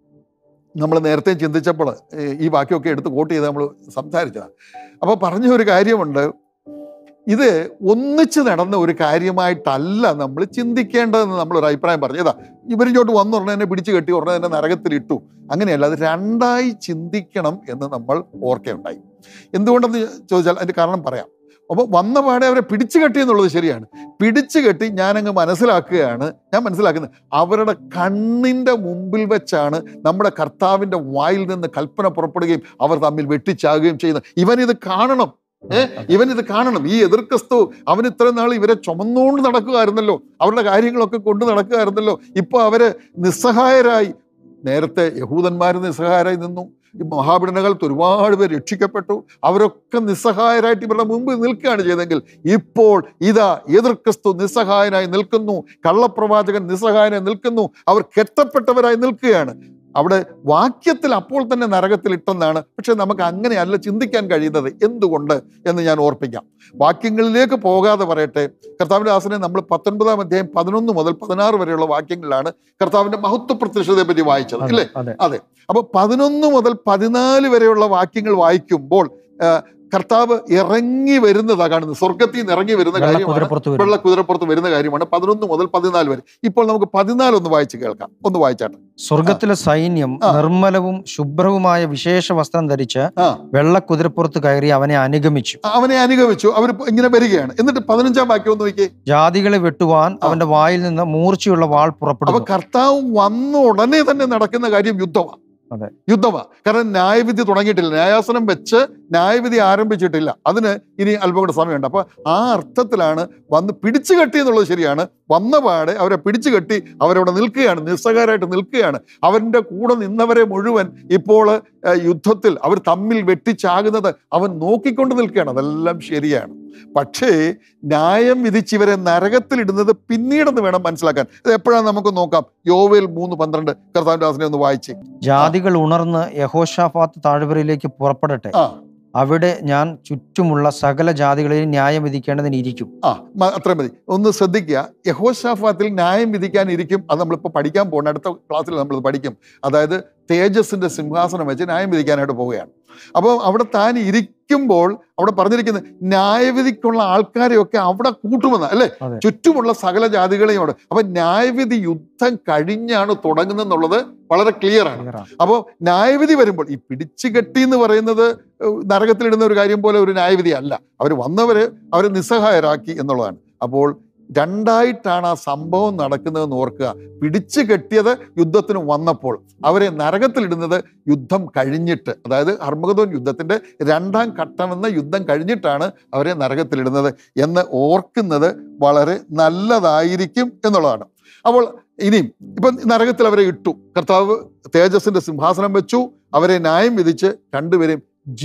നമ്മൾ നേരത്തെ ചിന്തിച്ചപ്പോൾ ഏ, ഈ വാക്യമൊക്കെ എടുത്ത് കോട്ട് ചെയ്ത് നമ്മൾ സംസാരിച്ചതാണ് അപ്പോൾ പറഞ്ഞ ഒരു കാര്യമുണ്ട് ഇത് ഒന്നിച്ച് നടന്ന ഒരു കാര്യമായിട്ടല്ല നമ്മൾ ചിന്തിക്കേണ്ടതെന്ന് നമ്മളൊരു അഭിപ്രായം പറഞ്ഞു ഏതാ ഇവരിങ്ങോട്ട് വന്ന ഉടനെ തന്നെ പിടിച്ചു കെട്ടി ഉടനെ തന്നെ നരകത്തിലിട്ടു അങ്ങനെയല്ല അത് രണ്ടായി ചിന്തിക്കണം എന്ന് നമ്മൾ ഓർക്കുകയുണ്ടായി എന്തുകൊണ്ടെന്ന് ചോദിച്ചാൽ അതിന്റെ കാരണം പറയാം അപ്പോൾ വന്ന പാടെ അവരെ പിടിച്ചു കെട്ടി എന്നുള്ളത് ശരിയാണ് പിടിച്ചു കെട്ടി ഞാനങ്ങ് മനസ്സിലാക്കുകയാണ് ഞാൻ മനസ്സിലാക്കുന്നത് അവരുടെ കണ്ണിന്റെ മുമ്പിൽ വെച്ചാണ് നമ്മുടെ കർത്താവിന്റെ വായിൽ നിന്ന് കൽപ്പന പുറപ്പെടുകയും അവർ തമ്മിൽ വെട്ടിച്ചാകുകയും ചെയ്യുന്നത് ഇവൻ ഇത് കാണണം ഏ ഇവൻ ഇത് കാണണം ഈ എതിർ ക്രിസ്തു അവൻ ഇത്രയും നാൾ ഇവരെ ചുമന്നുകൊണ്ട് നടക്കുകയായിരുന്നല്ലോ അവരുടെ കാര്യങ്ങളൊക്കെ കൊണ്ട് നടക്കുകയായിരുന്നല്ലോ ഇപ്പൊ അവര് നിസ്സഹായരായി നേരത്തെ യഹൂദന്മാർ നിസ്സഹായരായി നിന്നു ഈ മഹാപീഡനകാലത്ത് ഒരുപാട് പേർ രക്ഷിക്കപ്പെട്ടു അവരൊക്കെ നിസ്സഹായരായിട്ട് ഇവരുടെ മുമ്പിൽ നിൽക്കുകയാണ് ചെയ്തെങ്കിൽ ഇപ്പോൾ ഇതാ എതിർ ക്രിസ്തു നിസ്സഹായനായി നിൽക്കുന്നു കള്ളപ്രവാചകൻ നിസ്സഹായനായി നിൽക്കുന്നു അവർ കെട്ടപ്പെട്ടവരായി നിൽക്കുകയാണ് അവിടെ വാക്യത്തിൽ അപ്പോൾ തന്നെ നരകത്തിൽ ഇട്ടെന്നാണ് പക്ഷെ നമുക്ക് അങ്ങനെയല്ല ചിന്തിക്കാൻ കഴിയുന്നത് എന്തുകൊണ്ട് എന്ന് ഞാൻ ഓർപ്പിക്കാം വാക്യങ്ങളിലേക്ക് പോകാതെ പറയട്ടെ കർത്താവിന്റെ ദാസനെ നമ്മൾ പത്തൊൻപതാം അധ്യായം പതിനൊന്ന് മുതൽ പതിനാറ് വരെയുള്ള വാക്യങ്ങളിലാണ് കർത്താവിന്റെ മഹത്വ പ്രത്യക്ഷതയെ പറ്റി വായിച്ചത് അതെ, ഇല്ലേ അതെ അതെ അപ്പൊ പതിനൊന്ന് മുതൽ പതിനാല് വരെയുള്ള വാക്യങ്ങൾ വായിക്കുമ്പോൾ ആ, കർത്താവ് ഇറങ്ങി വരുന്നതാ കാണുന്നത് സ്വർഗത്തിൽ നിന്ന് ഇറങ്ങി വരുന്ന വെള്ള കാര്യമാണ് കുതിരപ്പുറത്ത് വരും വെള്ള കുതിരപ്പുറത്ത് വരുന്ന കാര്യമാണ് പതിനൊന്ന് മുതൽ പതിനാല് വരെ ഇപ്പോൾ നമുക്ക് പതിനാല് ഒന്ന് വായിച്ച് കേൾക്കാം ഒന്ന് വായിച്ചാട്ടെ സ്വർഗത്തിലെ സൈന്യം ആ. നിർമ്മലവും ശുഭ്രവുമായ വിശേഷ വസ്ത്രം ധരിച്ച് ആ വെള്ള കുതിരപ്പുറത്ത് കയറി അവനെ അനുഗമിച്ചു അവനെ അനുഗമിച്ചു അവർ ഇങ്ങനെ വരികയാണ് എന്നിട്ട് പതിനഞ്ചാം വാക്യം ഒന്ന് നോക്കിയേ ജാതികളെ വെട്ടുവാൻ ആ. അവന്റെ വായിൽ നിന്ന് മൂർച്ചയുള്ള വാൾ അപ്പൊ പുറപ്പെടുന്നു കർത്താവ് വന്ന ഉടനെ തന്നെ നടക്കുന്ന കാര്യം യുദ്ധമാണ് അതെ. യുദ്ധമാണ് കാരണം ന്യായവിധി തുടങ്ങിയിട്ടില്ല ന്യായാസനം വെച്ച് ന്യായവിധി ആരംഭിച്ചിട്ടില്ല അതിന് ഇനി അല്പം കൂടെ സമയമുണ്ട് അപ്പൊ ആ അർത്ഥത്തിലാണ് വന്ന് പിടിച്ചു കെട്ടി എന്നുള്ളത് ശരിയാണ് വന്ന പാടെ അവരെ പിടിച്ചു കെട്ടി അവരവിടെ നിൽക്കുകയാണ് നിസ്സഹായരായിട്ട് നിൽക്കുകയാണ് അവന്റെ കൂടെ നിന്നവരെ മുഴുവൻ ഇപ്പോൾ ഏഹ്, യുദ്ധത്തിൽ അവർ തമ്മിൽ വെട്ടിച്ചാകുന്നത് അവൻ നോക്കിക്കൊണ്ട് നിൽക്കുകയാണ് അതെല്ലാം ശരിയാണ് പക്ഷേ ന്യായം വിധിച്ചിവരെ നരകത്തിലിടുന്നത് പിന്നീടെന്ന് വേണം മനസ്സിലാക്കാൻ ഇത് എപ്പോഴാണ് നമുക്ക് നോക്കാം യോവേൽ മൂന്ന് പന്ത്രണ്ട് കർത്താവിന്റെ ദാസനെ ഒന്ന് വായിച്ച് ജാതികൾ ഉണർന്ന് യഹോഷാഫാത്ത് താഴ്വരയിലേക്ക് പുറപ്പെടട്ടെ ആ അവിടെ ഞാൻ ചുറ്റുമുള്ള സകല ജാതികളെയും ന്യായം വിധിക്കേണ്ടതിന് ഇരിക്കും ആ മ- അത്രയും മതി ഒന്ന് ശ്രദ്ധിക്കുക യഹോഷാഫാത്തിൽ ന്യായം വിധിക്കാൻ ഇരിക്കും അത് നമ്മളിപ്പോൾ പഠിക്കാൻ പോകണം അടുത്ത ക്ലാസ്സിൽ നമ്മൾ പഠിക്കും അതായത് തേജസ്സിന്റെ സിംഹാസനം വെച്ച് ന്യായം വിധിക്കാനായിട്ട് പോവുകയാണ് അപ്പോൾ അവിടെ താൻ ഇരിക്കുമ്പോൾ അവിടെ പറഞ്ഞിരിക്കുന്നത് ന്യായവിധിക്കുള്ള ആൾക്കാരെയൊക്കെ അവിടെ കൂട്ടുമെന്ന് അല്ലേ അതെ. ചുറ്റുമുള്ള സകല ജാതികളെയും അവിടെ അപ്പൊ ന്യായവിധി യുദ്ധം കഴിഞ്ഞാണ് തുടങ്ങുന്നെന്നുള്ളത് വളരെ ക്ലിയർ ആണ് Clear ആണ്. അപ്പോൾ ന്യായവിധി വരുമ്പോൾ ഈ പിടിച്ചു കെട്ടി എന്ന് പറയുന്നത് ഏഹ്, നരകത്തിലിടുന്ന ഒരു കാര്യം പോലെ ഒരു ന്യായവിധി അല്ല അവർ വന്നവര് അവരെ നിസ്സഹായരാക്കി എന്നുള്ളതാണ് അപ്പോൾ രണ്ടായിട്ടാണ് ആ സംഭവം നടക്കുന്നതെന്ന് ഓർക്കുക പിടിച്ചു കെട്ടിയത് യുദ്ധത്തിന് വന്നപ്പോൾ അവരെ നരകത്തിലിടുന്നത് യുദ്ധം കഴിഞ്ഞിട്ട് അതായത് ഹർമഗതോൻ യുദ്ധത്തിന്റെ രണ്ടാം ഘട്ടമെന്ന യുദ്ധം കഴിഞ്ഞിട്ടാണ് അവരെ നരകത്തിലിടുന്നത് എന്ന് ഓർക്കുന്നത് വളരെ നല്ലതായിരിക്കും എന്നുള്ളതാണ് അപ്പോൾ ഇനിയും ഇപ്പം നരകത്തിൽ അവരെ ഇട്ടു കർത്താവ് തേജസ്സിന്റെ സിംഹാസനം വെച്ചു അവരെ ന്യായം വിധിച്ച് രണ്ടുപേരെയും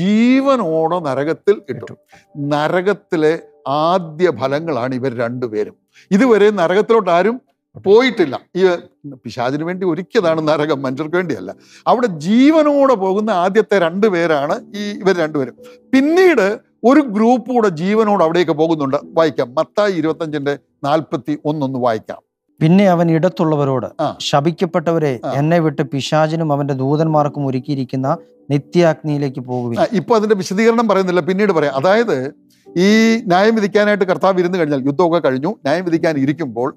ജീവനോടെ നരകത്തിൽ ഇട്ടു നരകത്തിലെ ആദ്യ ഫലങ്ങളാണ് ഇവർ രണ്ടുപേരും ഇതുവരെ നരകത്തിലോട്ട് ആരും പോയിട്ടില്ല ഈ പിശാചിന് വേണ്ടി ഒരുക്കിയതാണ് നരകം മനുഷ്യർക്ക് വേണ്ടിയല്ല അവിടെ ജീവനോടെ പോകുന്ന ആദ്യത്തെ രണ്ടുപേരാണ് ഈ ഇവർ രണ്ടുപേരും പിന്നീട് ഒരു ഗ്രൂപ്പ് കൂടെ ജീവനോട് അവിടേക്ക് പോകുന്നുണ്ട് വായിക്കാം മത്തായി ഇരുപത്തഞ്ചിന്റെ നാൽപ്പത്തി ഒന്നൊന്ന് വായിക്കാം പിന്നെ അവൻ ഇടത്തുള്ളവരോട് ആ. ശപിക്കപ്പെട്ടവരെ ആ. എന്നെ വിട്ട് പിശാചിനും അവന്റെ ദൂതന്മാർക്കും ഒരുക്കിയിരിക്കുന്ന നിത്യാഗ്നിയിലേക്ക് പോകുവിൻ ആ, ഇപ്പൊ അതിന്റെ വിശദീകരണം പറയുന്നില്ല പിന്നീട് പറയാം അതായത് ഈ ന്യായം വിധിക്കാനായിട്ട് കർത്താവ് ഇരുന്ന് കഴിഞ്ഞാൽ യുദ്ധമൊക്കെ കഴിഞ്ഞു ന്യായം വിധിക്കാൻ ഇരിക്കുമ്പോൾ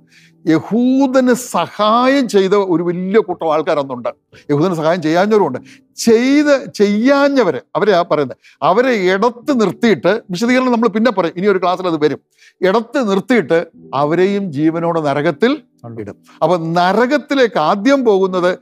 യഹൂദന് സഹായം ചെയ്ത ഒരു വലിയ കൂട്ടം ആൾക്കാരൊന്നുണ്ട് യഹൂദന് സഹായം ചെയ്യാഞ്ഞവരുമുണ്ട് ചെയ്ത് ചെയ്യാഞ്ഞവര് അവരെ ആ പറയുന്നത് അവരെ ഇടത്ത് നിർത്തിയിട്ട് വിശദീകരണം നമ്മൾ പിന്നെ പറയും ഇനി ഒരു ക്ലാസ്സിൽ അത് വരും ഇടത്ത് നിർത്തിയിട്ട് അവരെയും ജീവനോടെ നരകത്തിൽ ഇടും അപ്പൊ നരകത്തിലേക്ക് ആദ്യം പോകുന്നത്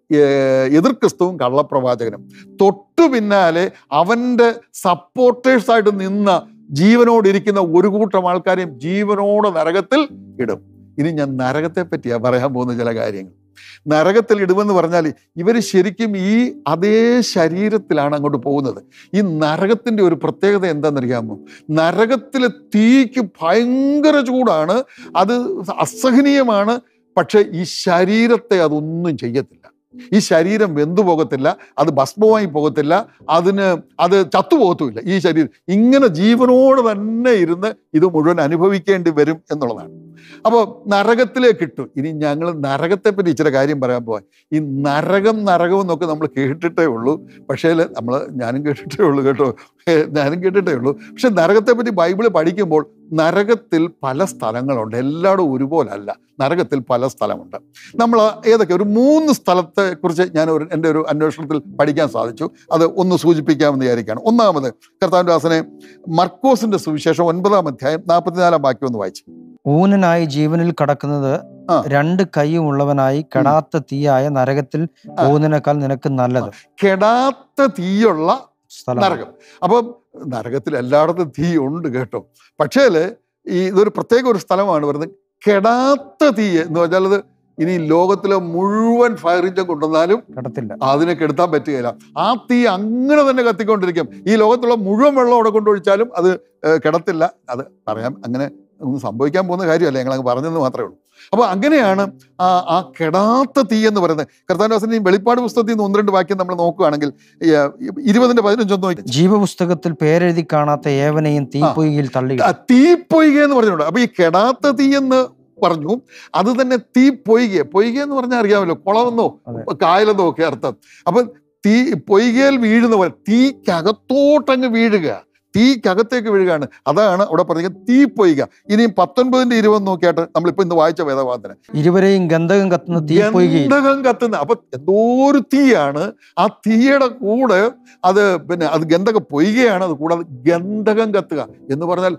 ഏർ എതിർ ക്രിസ്തുവും കള്ളപ്രവാചകനും തൊട്ടു പിന്നാലെ അവന്റെ സപ്പോർട്ടേഴ്സായിട്ട് നിന്ന ജീവനോടിരിക്കുന്ന ഒരു കൂട്ടം ആൾക്കാരെയും ജീവനോടെ നരകത്തിൽ ഇടും ഇനി ഞാൻ നരകത്തെ പറ്റിയാ പറയാൻ പോകുന്ന ചില കാര്യങ്ങൾ നരകത്തിൽ ഇടുമെന്ന് പറഞ്ഞാൽ ഇവർ ശരിക്കും ഈ അതേ ശരീരത്തിലാണ് അങ്ങോട്ട് പോകുന്നത് ഈ നരകത്തിന്റെ ഒരു പ്രത്യേകത എന്താണെന്നറിയാമോ നരകത്തിലെ തീക്ക് ഭയങ്കര ചൂടാണ് അത് അസഹനീയമാണ് പക്ഷെ ഈ ശരീരത്തെ അതൊന്നും ചെയ്യത്തില്ല ഈ ശരീരം വെന്തു പോകത്തില്ല അത് ഭസ്മമായി പോകത്തില്ല അതിന് അത് ചത്തുപോകത്തുമില്ല ഈ ശരീരം ഇങ്ങനെ ജീവനോട് തന്നെ ഇരുന്ന് ഇത് മുഴുവൻ അനുഭവിക്കേണ്ടി വരും എന്നുള്ളതാണ് അപ്പോൾ നരകത്തിലേക്ക് ഇട്ടു ഇനി ഞങ്ങൾ നരകത്തെ പറ്റി ഇച്ചിരി കാര്യം പറയാൻ പോവാൻ ഈ നരകം നരകം എന്നൊക്കെ നമ്മൾ കേട്ടിട്ടേ ഉള്ളൂ പക്ഷേ നമ്മൾ ഞാനും കേട്ടിട്ടേ ഉള്ളൂ കേട്ടോ ഏ, ഞാനും കേട്ടിട്ടേ ഉള്ളൂ പക്ഷെ നരകത്തെ പറ്റി ബൈബിള് പഠിക്കുമ്പോൾ നരകത്തിൽ പല സ്ഥലങ്ങളുണ്ട് എല്ലായിടും ഒരുപോലെ അല്ല നരകത്തിൽ പല സ്ഥലമുണ്ട് നമ്മൾ ഏതൊക്കെ ഒരു മൂന്ന് സ്ഥലത്തെ കുറിച്ച് ഞാൻ ഒരു എൻ്റെ ഒരു അന്വേഷണത്തിൽ പഠിക്കാൻ സാധിച്ചു അത് ഒന്ന് സൂചിപ്പിക്കാമെന്ന് വിചാരിക്കുകയാണ് ഒന്നാമത് കർത്താവിൻ്റെ ദാസനെ മർക്കോസിന്റെ സുവിശേഷം ഒൻപതാം അധ്യായം നാൽപ്പത്തിനാലാം വാക്യം ഒന്ന് വായിച്ചു ഊനനായി ജീവനിൽ കടക്കുന്നത് ആ. രണ്ട് കൈയും ഉള്ളവനായി കെടാത്ത തീയായ നരകത്തിൽ ആ. പോകുന്നതിനേക്കാൾ നിനക്ക് നല്ലത് കെടാത്ത തീയുള്ള സ്ഥലം നരകം അപ്പം നരകത്തിൽ എല്ലായിടത്തും തീ ഉണ്ട് കേട്ടോ പക്ഷേ ഈ ഇതൊരു പ്രത്യേക ഒരു സ്ഥലമാണ് പറയുന്നത് കെടാത്ത തീ എന്ന് പറഞ്ഞാൽ അത് ഇനി ലോകത്തിലെ മുഴുവൻ ഫയർ ഇഞ്ചൻ കൊണ്ടുവന്നാലും കടത്തില്ല അതിനെ കെടുത്താൻ പറ്റുകയില്ല ആ തീ അങ്ങനെ തന്നെ കത്തിക്കൊണ്ടിരിക്കും ഈ ലോകത്തുള്ള മുഴുവൻ വെള്ളം അവിടെ കൊണ്ടൊഴിച്ചാലും അത് ഏഹ്, കിടത്തില്ല അത് പറയാം അങ്ങനെ ഒന്നും സംഭവിക്കാൻ പോകുന്ന കാര്യമല്ല ഞങ്ങൾ അങ്ങ് പറഞ്ഞെന്ന് മാത്രമേ ഉള്ളൂ അപ്പൊ അങ്ങനെയാണ് ആ ആ കെടാത്ത തീ എന്ന് പറയുന്നത് കർത്താൻദാസിന്റെ ഈ വെളിപ്പാട് പുസ്തകത്തിൽ നിന്ന് ഒന്ന് രണ്ട് വാക്യം നമ്മൾ നോക്കുകയാണെങ്കിൽ ഈ, ആ, ഇരുപതിന്റെ പതിനഞ്ചൊന്ന് നോക്കി ജീവപുസ്തകത്തിൽ പേരെഴുതി കാണാത്ത ഏവനെയും തീപ്പൊയ്യിൽ തള്ളി ആ, തീപ്പൊയ്ക എന്ന് പറഞ്ഞിട്ടുണ്ട് അപ്പൊ ഈ കെടാത്ത തീ എന്ന് പറഞ്ഞു അത് തന്നെ തീ പൊയ്ക പൊയ്ക എന്ന് പറഞ്ഞാൽ അറിയാമല്ലോ കുളമെന്നോ അതെ. കായലെന്നോ ഒക്കെ അർത്ഥം അപ്പൊ തീ പൊയ്കയിൽ വീഴുന്ന പോലെ തീക്കകത്തോട്ടങ്ങ് വീഴുക തീക്കകത്തേക്ക് വീഴുകയാണ് അതാണ് അവിടെ പറഞ്ഞത് തീ പൊയ്ക ഇനിയും പത്തൊൻപതിന്റെ ഇരുപത് നോക്കിയാട്ട് നമ്മളിപ്പോ ഇന്ന് വായിച്ച വേദവാദന ഇരുവരെയും ഗന്ധകം കത്തുന്ന തീപ്പൊയ്കയിൽ ഗന്ധകം കത്തുന്ന അപ്പൊ എന്തോ ഒരു തീയാണ് ആ തീയുടെ കൂടെ അത് പിന്നെ അത് ഗന്ധകം പൊയ്കയാണ് അത് കൂടാതെ ഗന്ധകം കത്തുക എന്ന് പറഞ്ഞാൽ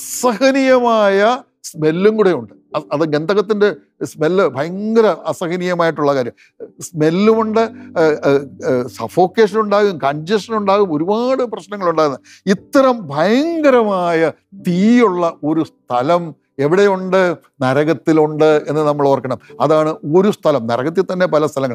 അസഹനീയമായ സ്മെല്ലും കൂടെ ഉണ്ട് അ- അത് ഗന്ധകത്തിന്റെ സ്മെല്ല് ഭയങ്കര അസഹനീയമായിട്ടുള്ള കാര്യം സ്മെല്ലുമുണ്ട് സഫോക്കേഷൻ ഉണ്ടാകും കൺജഷൻ ഉണ്ടാകും ഒരുപാട് പ്രശ്നങ്ങൾ ഉണ്ടാകുന്നത് ഇത്തരം ഭയങ്കരമായ തീയുള്ള ഒരു സ്ഥലം എവിടെയുണ്ട് നരകത്തിലുണ്ട് എന്ന് നമ്മൾ ഓർക്കണം അതാണ് ഒരു സ്ഥലം നരകത്തിൽ തന്നെ പല സ്ഥലങ്ങളാണ്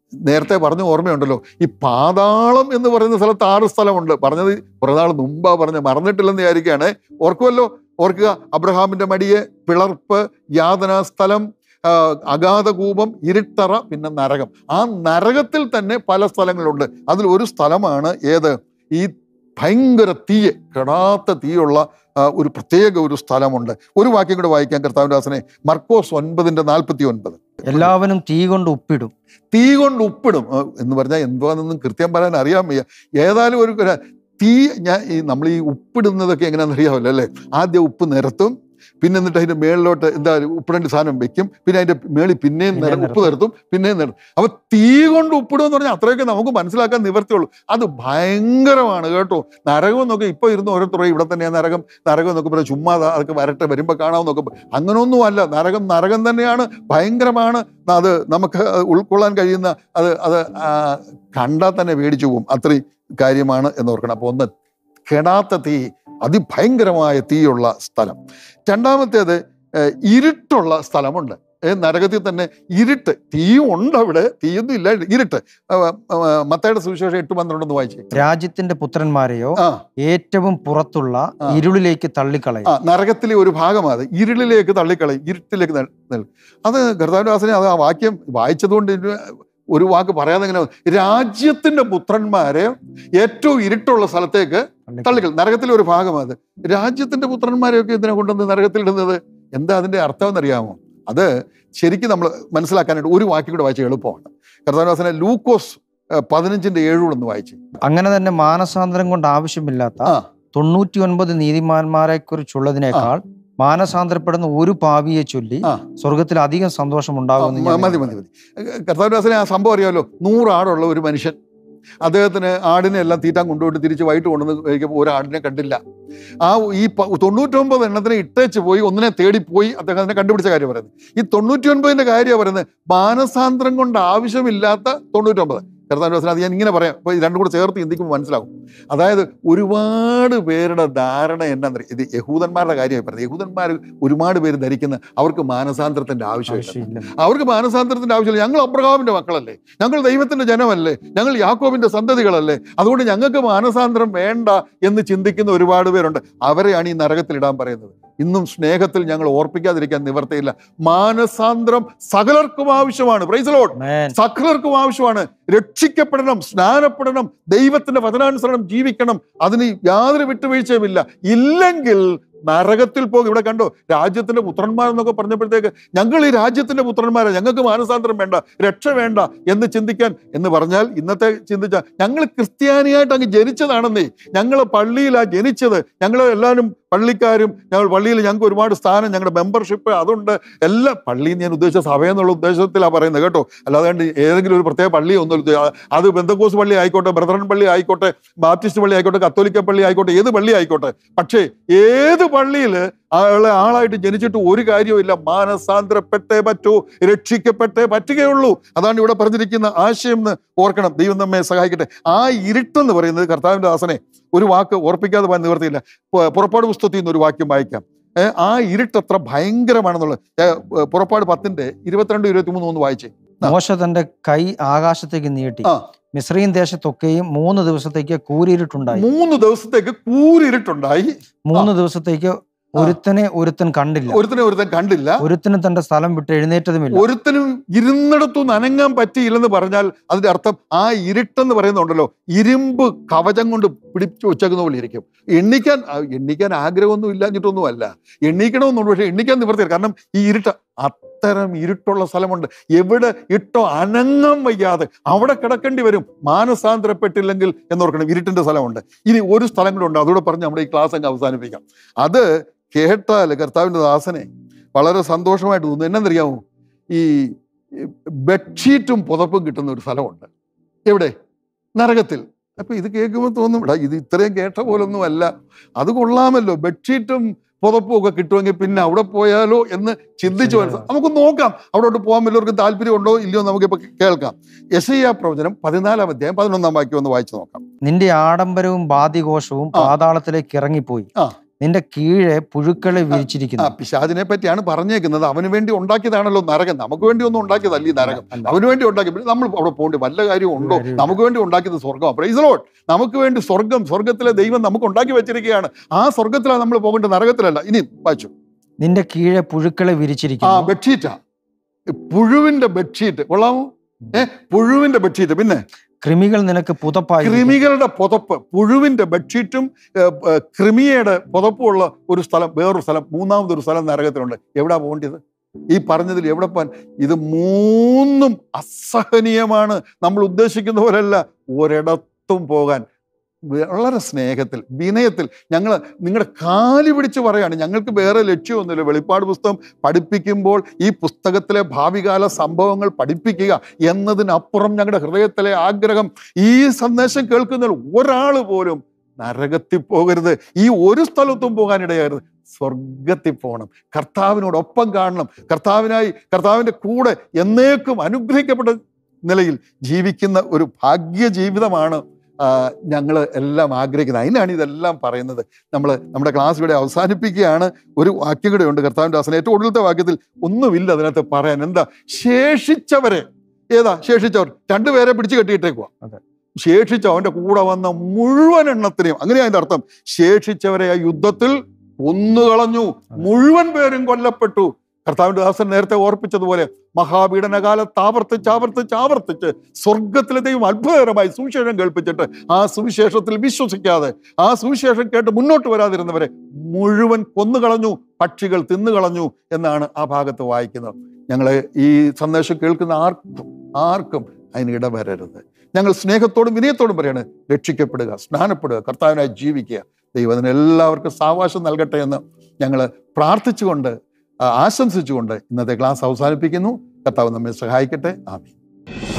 നേരത്തെ പറഞ്ഞ ഓർമ്മയുണ്ടല്ലോ ഈ പാതാളം എന്ന് പറയുന്ന സ്ഥലത്ത് ആറ് സ്ഥലമുണ്ട് പറഞ്ഞത് കുറെ നാൾ മുമ്പാ പറഞ്ഞ മറന്നിട്ടില്ലെന്ന് വിചാരിക്കുകയാണ് ഓർക്കുമല്ലോ ഓർക്കുക അബ്രഹാമിന്റെ മടിയെ പിളർപ്പ് യാതനാ സ്ഥലം ആ, അഗാധകൂപം ഇരുട്ടറ പിന്നെ നരകം ആ നരകത്തിൽ തന്നെ പല സ്ഥലങ്ങളുണ്ട് അതിൽ ഒരു സ്ഥലമാണ് ഏത് ഈ ഭയങ്കര തീയ് കെടാത്ത തീയുള്ള ആ, ഒരു പ്രത്യേക ഒരു സ്ഥലമുണ്ട് ഒരു വാക്യം കൂടെ വായിക്കാൻ കർത്താവിദാസനെ മർക്കോസ് ഒൻപതിന്റെ നാൽപ്പത്തി ഒൻപത് എല്ലാവരും തീ കൊണ്ട് ഉപ്പിടും തീ കൊണ്ട് ഉപ്പിടും ആ, എന്ന് പറഞ്ഞാൽ എന്തുവാണെന്നൊന്നും കൃത്യം പറയാൻ അറിയാൻ വയ്യ ഏതായാലും ഒരു ഒരു തീ ഞാൻ ഈ നമ്മൾ ഈ ഉപ്പിടുന്നതൊക്കെ എങ്ങനെയാണെന്ന് അറിയാമല്ലോ അല്ലേ ആദ്യം ഉപ്പ് നിരത്തും പിന്നെ എന്നിട്ട് അതിന്റെ മേളിലോട്ട് എന്താ ഉപ്പിടേണ്ട സാധനം വെക്കും പിന്നെ അതിന്റെ മേളിൽ പിന്നെയും നിര പിന്നെയും ഉപ്പ് നിരത്തും പിന്നെയും നിരത്തും അപ്പൊ തീ കൊണ്ട് ഉപ്പിടും എന്ന് പറഞ്ഞാൽ അത്രയൊക്കെ നമുക്ക് മനസ്സിലാക്കാൻ നിവർത്തിയുള്ളൂ അത് ഭയങ്കരമാണ് കേട്ടോ നരകം എന്നൊക്കെ ഇപ്പൊ ഇരുന്ന് ഓരോരുത്തരും ഇവിടെ തന്നെയാണ് നരകം നരകം എന്നൊക്കെ പറയാം ചുമ്മാ ദാ അതൊക്കെ വരട്ടെ വരുമ്പോ കാണാമെന്നൊക്കെ പറയും. അങ്ങനൊന്നും അല്ല നരകം നരകം തന്നെയാണ് ഭയങ്കരമാണ് അത് നമുക്ക് ഉൾക്കൊള്ളാൻ കഴിയുന്ന അത് അത് ആ, കണ്ടാൽ തന്നെ പേടിച്ചു പോകും അത്രയും കാര്യമാണ് എന്ന് ഓർക്കണം അപ്പൊ ഒന്ന് കെടാത്ത തീ അതിഭയങ്കരമായ തീയുള്ള സ്ഥലം രണ്ടാമത്തേത് ഏഹ്, ഇരുട്ടുള്ള സ്ഥലമുണ്ട് ഏഹ്, നരകത്തിൽ തന്നെ ഇരുട്ട് തീയും ഉണ്ട് അവിടെ തീയൊന്നും ഇല്ല ഇരുട്ട് ആ, ആ, മത്തായിയുടെ സുവിശേഷം എട്ട് പന്ത്രണ്ടെന്ന് വായിച്ചേ രാജ്യത്തിന്റെ പുത്രന്മാരെയോ ആ ഏറ്റവും പുറത്തുള്ള ആ. ഇരുളിലേക്ക് തള്ളിക്കളയും ആ നരകത്തിലെ ഒരു ഭാഗമാണ് അത് ഇരുളിലേക്ക് തള്ളിക്കളയും ഇരുട്ടിലേക്ക് തള്ളി- തള്ളി അത് കർത്താവിദാസനെ അത് ആ വാക്യം വായിച്ചതുകൊണ്ട് ഇത് ഒരു വാക്ക് പറയാതെ ഇങ്ങനെ രാജ്യത്തിന്റെ പുത്രന്മാരെ ഏറ്റവും ഇരുട്ടുള്ള സ്ഥലത്തേക്ക് തള്ളിക്കൾ നരകത്തിലെ ഒരു ഭാഗമാണ് അത് രാജ്യത്തിന്റെ പുത്രന്മാരെയൊക്കെ ഇതിനെ കൊണ്ടുവന്ന് നരകത്തിൽ ഇടുന്നത് എന്താ അതിന്റെ അർത്ഥം എന്നറിയാമോ അത് ശരിക്കും നമ്മൾ മനസ്സിലാക്കാനായിട്ട് ഒരു വാക്യം കൂടെ വായിച്ച എളുപ്പമാണ് കർത്താവിദാസനെ ലൂക്കോസ് ഏഹ്, പതിനഞ്ചിന്റെ ഏഴൂടെന്ന് വായിച്ചു അങ്ങനെ തന്നെ മാനസാന്തരം കൊണ്ട് ആവശ്യമില്ലാത്ത ആ തൊണ്ണൂറ്റി ഒൻപത് നീതിമാന്മാരെ കുറിച്ചുള്ളതിനേക്കാൾ മാനസാന്തരപ്പെടുന്ന ഒരു പാവിയെ ചൊല്ലി ആ. സ്വർഗത്തിൽ അധികം സന്തോഷം ആ, ഉണ്ടാകുമെന്ന് മ- ഞാൻ മതി മതി മതി കർത്താവിദാസനെ ആ സംഭവം അറിയാമല്ലോ നൂറാടുള്ള ഒരു മനുഷ്യൻ അദ്ദേഹത്തിന് ആടിനെ എല്ലാം തീറ്റാൻ കൊണ്ടുപോയിട്ട് തിരിച്ച് വൈകിട്ട് കൊണ്ടുവന്ന് കഴിക്കുമ്പോൾ ഒരു ആടിനെ കണ്ടില്ല ആ ഈ പ- തൊണ്ണൂറ്റൊമ്പത് എണ്ണത്തിനെ ഇട്ടേച്ച് പോയി ഒന്നിനെ തേടിപ്പോയി അദ്ദേഹം അതിനെ കണ്ടുപിടിച്ച കാര്യം പറയുന്നത് ഈ തൊണ്ണൂറ്റി ഒൻപതിന്റെ കാര്യമാണ് പറയുന്നത് മാനസാന്തരം കൊണ്ട് ആവശ്യമില്ലാത്ത തൊണ്ണൂറ്റൊമ്പത് കർത്താവിദാസന അത് ഞാൻ ഇങ്ങനെ പറയാം അപ്പോൾ ഇത് രണ്ടും കൂടെ ചേർത്ത് ചിന്തിക്കുമ്പോൾ മനസ്സിലാവും അതായത് ഒരുപാട് പേരുടെ ധാരണ എന്നാന്നറിയാം ഇത് യഹൂദന്മാരുടെ കാര്യമായി പറയുന്നത് യഹൂദന്മാർ ഒരുപാട് പേര് ധരിക്കുന്ന അവർക്ക് മാനസാന്തരത്തിന്റെ ആവശ്യമില്ല ആവശ്യമില്ല അവർക്ക് മാനസാന്തരത്തിന്റെ ആവശ്യമില്ല ഞങ്ങൾ അബ്രഹാമിന്റെ മക്കളല്ലേ ഞങ്ങൾ ദൈവത്തിന്റെ ജനമല്ലേ ഞങ്ങൾ യാക്കോബിന്റെ സന്തതികളല്ലേ അതുകൊണ്ട് ഞങ്ങൾക്ക് മാനസാന്തരം വേണ്ട എന്ന് ചിന്തിക്കുന്ന ഒരുപാട് പേരുണ്ട് അവരെയാണ് ഈ നരകത്തിലിടാൻ പറയുന്നത് ഇന്നും സ്നേഹത്തിൽ ഞങ്ങൾ ഓർപ്പിക്കാതിരിക്കാൻ നിവർത്തിയില്ല മാനസാന്തരം സകലർക്കും ആവശ്യമാണ് പ്രൈസ് ലോഡ് Amen. സകലർക്കും ആവശ്യമാണ് രക്ഷിക്കപ്പെടണം സ്നാനപ്പെടണം ദൈവത്തിന്റെ വചനാനുസരണം ജീവിക്കണം അതിന് യാതൊരു വിട്ടുവീഴ്ചയുമില്ല ഇല്ലെങ്കിൽ നരകത്തിൽ പോകും ഇവിടെ കണ്ടോ രാജ്യത്തിന്റെ പുത്രന്മാരെന്നൊക്കെ പറഞ്ഞപ്പോഴത്തേക്ക് ഞങ്ങൾ ഈ രാജ്യത്തിന്റെ പുത്രന്മാരെ ഞങ്ങൾക്ക് മാനസാന്തരം വേണ്ട രക്ഷ വേണ്ട എന്ന് ചിന്തിക്കാൻ എന്ന് പറഞ്ഞാൽ ഇന്നത്തെ ചിന്തിച്ച ഞങ്ങൾ ക്രിസ്ത്യാനിയായിട്ട് അങ്ങ് ജനിച്ചതാണെന്നേ ഞങ്ങൾ പള്ളിയിലാണ് ജനിച്ചത് ഞങ്ങൾ എല്ലാവരും പള്ളിക്കാരും ഞങ്ങൾ പള്ളിയിൽ ഞങ്ങൾക്ക് ഒരുപാട് സ്ഥാനം ഞങ്ങളുടെ മെമ്പർഷിപ്പ് അതുണ്ട് എല്ലാ പള്ളി ഞാൻ ഉദ്ദേശിച്ച സഭ എന്നുള്ള ഉദ്ദേശത്തിലാണ് പറയുന്നത് കേട്ടോ അല്ലാതെ കണ്ട് ഏതെങ്കിലും ഒരു പ്രത്യേക പള്ളി ഒന്നും അത് ബന്ധക്കോസ് പള്ളി ആയിക്കോട്ടെ ബ്രദറൻ പള്ളി ആയിക്കോട്ടെ ബാപ്റ്റിസ്റ്റ് പള്ളി ആയിക്കോട്ടെ കത്തോലിക്ക പള്ളി ആയിക്കോട്ടെ ഏത് പള്ളി ആയിക്കോട്ടെ പക്ഷേ ഏത് പള്ളിയിൽ ആളെ ആളായിട്ട് ജനിച്ചിട്ട് ഒരു കാര്യവും ഇല്ല മാനസാന്തരപ്പെട്ടേ പറ്റൂ രക്ഷിക്കപ്പെട്ടേ പറ്റുകയുള്ളൂ അതാണ് ഇവിടെ പറഞ്ഞിരിക്കുന്ന ആശയം എന്ന് ഓർക്കണം ദൈവം നമ്മെ സഹായിക്കട്ടെ ആ ഇരുട്ടെന്ന് പറയുന്നത് കർത്താവിന്റെ ദാസനെ ഒരു വാക്ക് ഓർപ്പിക്കാതെ പോകാൻ നിവർത്തിയില്ല പു- പുറപ്പാട് പുസ്തകത്തിൽ നിന്ന് ഒരു വാക്യം വായിക്കാം ഏ, ആ ഇരുട്ടത്ര ഭയങ്കരമാണെന്നുള്ളത് ഏ, പുറപ്പാട് പത്തിന്റെ ഇരുപത്തിരണ്ട് ഇരുപത്തിമൂന്ന് ഒന്ന് വായിച്ചേ ആ. മോശ തന്റെ കൈ ആകാശത്തേക്ക് നീട്ടി ആ. മിശ്രീം ദേശത്തൊക്കെയും മൂന്ന് ദിവസത്തേക്ക് കൂരിരുട്ടുണ്ടായി മൂന്ന് ദിവസത്തേക്ക് കൂരിരുട്ടുണ്ടായി മൂന്ന് ദിവസത്തേക്ക് ഒരുത്തനെ ഒരുത്തൻ കണ്ടില്ല ഒരുത്തനെ ഒരുത്തൻ കണ്ടില്ല ഒരുത്തനും തന്റെ സ്ഥലം വിട്ട് എഴുന്നേറ്റതുമില്ല ഒരുത്തനും ഇരുന്നിടത്തുനിന്ന് അനങ്ങാൻ പറ്റിയില്ലെന്ന് പറഞ്ഞാൽ അതിന്റെ അർത്ഥം ആ ഇരുട്ടെന്ന് പറയുന്നുണ്ടല്ലോ ഇരുമ്പ് കവചം കൊണ്ട് പിടിച്ചു വെച്ചേക്കുന്ന പോലെ ഇരിക്കും എണ്ണിക്കാൻ ആ, എണ്ണിക്കാൻ ആഗ്രഹമൊന്നും ഇല്ലാഞ്ഞിട്ടൊന്നും അല്ല എണ്ണിക്കണമെന്നുണ്ട് പക്ഷെ എണ്ണിക്കാൻ നിവർത്തിയില്ല കാരണം ഈ ഇരുട്ട അത്തരം ഇരുട്ടുള്ള സ്ഥലമുണ്ട് എവിടെ ഇട്ടോ അനങ്ങാൻ വയ്യാതെ അവിടെ കിടക്കേണ്ടി വരും മാനസാന്തരപ്പെട്ടില്ലെങ്കിൽ എന്നോർക്കണം ഇരുട്ടിന്റെ സ്ഥലമുണ്ട് ഇനി ഒരു സ്ഥലം കൂടെ ഉണ്ട് അതുകൂടെ പറഞ്ഞ് നമ്മുടെ ഈ ക്ലാസ് അങ്ങ് അവസാനിപ്പിക്കാം അത് കേട്ടാൽ കർത്താവിന്റെ ദാസനെ വളരെ സന്തോഷമായിട്ട് തോന്നുന്നു എന്നറിയാമോ ഈ ബെഡ്ഷീറ്റും പുതപ്പും കിട്ടുന്ന ഒരു സ്ഥലമുണ്ട് എവിടെ നരകത്തിൽ അപ്പൊ ഇത് കേൾക്കുമ്പോൾ തോന്നും എടാ ഇത് ഇത്രയും കേട്ട പോലൊന്നും അല്ല അത് കൊള്ളാമല്ലോ ബെഡ്ഷീറ്റും പുതപ്പും ഒക്കെ കിട്ടുമെങ്കിൽ പിന്നെ അവിടെ പോയാലോ എന്ന് ചിന്തിച്ചു മനസ്സിലാ- നമുക്ക് നോക്കാം അവിടോട്ട് പോകാൻ വല്ലവർക്കും താല്പര്യം ഉണ്ടോ ഇല്ലയോ എന്ന് നമുക്കിപ്പോൾ കേൾക്കാം യശയ്യ പ്രവചനം പതിനാലാം അധ്യായം പതിനൊന്നാം വാക്യം ഒന്ന് വായിച്ചു നോക്കാം നിന്റെ ആഡംബരവും ബാദ്യഘോഷവും ആ. പാതാളത്തിലേക്ക് ഇറങ്ങിപ്പോയി ആ. നിന്റെ കീഴെ പുഴുക്കളെ ആ വിരിച്ചിരിക്കുന്നു പിശാചിനെ പറ്റിയാണ് പറഞ്ഞേക്കുന്നത് അവന് വേണ്ടി ഉണ്ടാക്കിയതാണല്ലോ നരകം നമുക്ക് വേണ്ടി ഒന്നും ഉണ്ടാക്കിയതല്ല ഈ നരകം അല്ല. അവന് വേണ്ടി ഉണ്ടാക്കി പിന്നെ നമ്മൾ അവിടെ പോകേണ്ട വല്ല കാര്യവും ഉണ്ടോ കാര്യമില്ല. നമുക്ക് വേണ്ടി ഉണ്ടാക്കിയത് സ്വർഗം പ്രൈസ് ലോഡ് നമുക്ക് വേണ്ടി സ്വർഗം സ്വർഗത്തിലെ ദൈവം നമുക്ക് ഉണ്ടാക്കി വെച്ചിരിക്കുകയാണ് ആ സ്വർഗത്തിലാണ് നമ്മൾ പോകേണ്ടത് നരകത്തിലല്ല ഇനി വായിച്ചു നിന്റെ കീഴെ പുഴുക്കളെ ആ വിരിച്ചിരിക്കുന്നു ബെഡ്ഷീറ്റാ പുഴുവിന്റെ ബെഡ്ഷീറ്റ് കൊള്ളാമോ ഏ പുഴുവിന്റെ ബെഡ്ഷീറ്റ് പിന്നെ കൃമികൾ നിനക്ക് പുതപ്പായി കൃമികളുടെ പുതപ്പ് പുഴുവിന്റെ ബെഡ്ഷീറ്റും ഏ, ഏ, കൃമിയുടെ പുതപ്പുമുള്ള ഒരു സ്ഥലം വേറൊരു സ്ഥലം മൂന്നാമതൊരു സ്ഥലം നരകത്തിലുണ്ട് എവിടാ പോകേണ്ടത് ഈ പറഞ്ഞതിൽ എവിടെ പോകാൻ ഇത് മൂന്നും അസഹനീയമാണ് നമ്മൾ ഉദ്ദേശിക്കുന്ന പോലെയല്ല ഒരിടത്തും പോകാൻ വളരെ സ്നേഹത്തിൽ വിനയത്തിൽ ഞങ്ങൾ നിങ്ങളുടെ കാലി പിടിച്ച് പറയാണ് ഞങ്ങൾക്ക് വേറെ ലക്ഷ്യമൊന്നുമില്ല വെളിപ്പാട് പുസ്തകം പഠിപ്പിക്കുമ്പോൾ ഈ പുസ്തകത്തിലെ ഭാവികാല സംഭവങ്ങൾ പഠിപ്പിക്കുക എന്നതിനപ്പുറം ഞങ്ങളുടെ ഹൃദയത്തിലെ ആഗ്രഹം ഈ സന്ദേശം കേൾക്കുന്ന ഒരാൾ പോലും നരകത്തിൽ പോകരുത് ഈ ഒരു സ്ഥലത്തും പോകാനിടയാകരുത് സ്വർഗത്തിൽ പോകണം കർത്താവിനോടൊപ്പം കാണണം കർത്താവിനായി കർത്താവിൻ്റെ കൂടെ എന്നേക്കും അനുഗ്രഹിക്കപ്പെട്ട നിലയിൽ ജീവിക്കുന്ന ഒരു ഭാഗ്യ ജീവിതമാണ് ഞങ്ങൾ എല്ലാം ആഗ്രഹിക്കുന്നത് അതിനാണ് ഇതെല്ലാം പറയുന്നത് നമ്മൾ നമ്മുടെ ക്ലാസ് ഇവിടെ അവസാനിപ്പിക്കുകയാണ് ഒരു വാക്യം കൂടെ ഉണ്ട് കർത്താവിൻ്റെ ദാസൻ ഏറ്റവും ഒടുവിലത്തെ വാക്യത്തിൽ ഒന്നുമില്ല അതിനകത്ത് പറയാൻ എന്താ ശേഷിച്ചവരെ ഏതാ ശേഷിച്ചവർ രണ്ടുപേരെ പിടിച്ചു കെട്ടിയിട്ടേക്കുക അതെ. ശേഷിച്ച അവന്റെ കൂടെ വന്ന മുഴുവൻ എണ്ണത്തിനെയും അങ്ങനെ അതിന്റെ അർത്ഥം ശേഷിച്ചവരെ ആ യുദ്ധത്തിൽ കൊന്നുകളഞ്ഞു മുഴുവൻ പേരും കൊല്ലപ്പെട്ടു കർത്താവിന്റെ ദാസൻ നേരത്തെ ഓർപ്പിച്ചതുപോലെ മഹാപീഡനകാലത്ത് ആവർത്തിച്ച് ആവർത്തിച്ച് ആവർത്തിച്ച് സ്വർഗത്തിലെ ദൈവം അത്ഭുതകരമായി സുവിശേഷം കേൾപ്പിച്ചിട്ട് ആ സുവിശേഷത്തിൽ വിശ്വസിക്കാതെ ആ സുവിശേഷം കേട്ട് മുന്നോട്ട് വരാതിരുന്നവരെ മുഴുവൻ കൊന്നുകളഞ്ഞു പക്ഷികൾ തിന്നുകളഞ്ഞു എന്നാണ് ആ ഭാഗത്ത് വായിക്കുന്നത് ഞങ്ങളെ ഈ സന്ദേശം കേൾക്കുന്ന ആർക്കും ആർക്കും അതിന് ഇടവരരുത് ഞങ്ങൾ സ്നേഹത്തോടും വിനയത്തോടും പറയാണ് രക്ഷിക്കപ്പെടുക സ്നാനപ്പെടുക കർത്താവിനായി ജീവിക്കുക ദൈവം അതിന് എല്ലാവർക്കും സാവാസം നൽകട്ടെ എന്ന് ഞങ്ങൾ പ്രാർത്ഥിച്ചുകൊണ്ട് ആ, ആശംസിച്ചുകൊണ്ട് ഇന്നത്തെ ക്ലാസ് അവസാനിപ്പിക്കുന്നു കർത്താവ് നമ്മെ സഹായിക്കട്ടെ ആമീൻ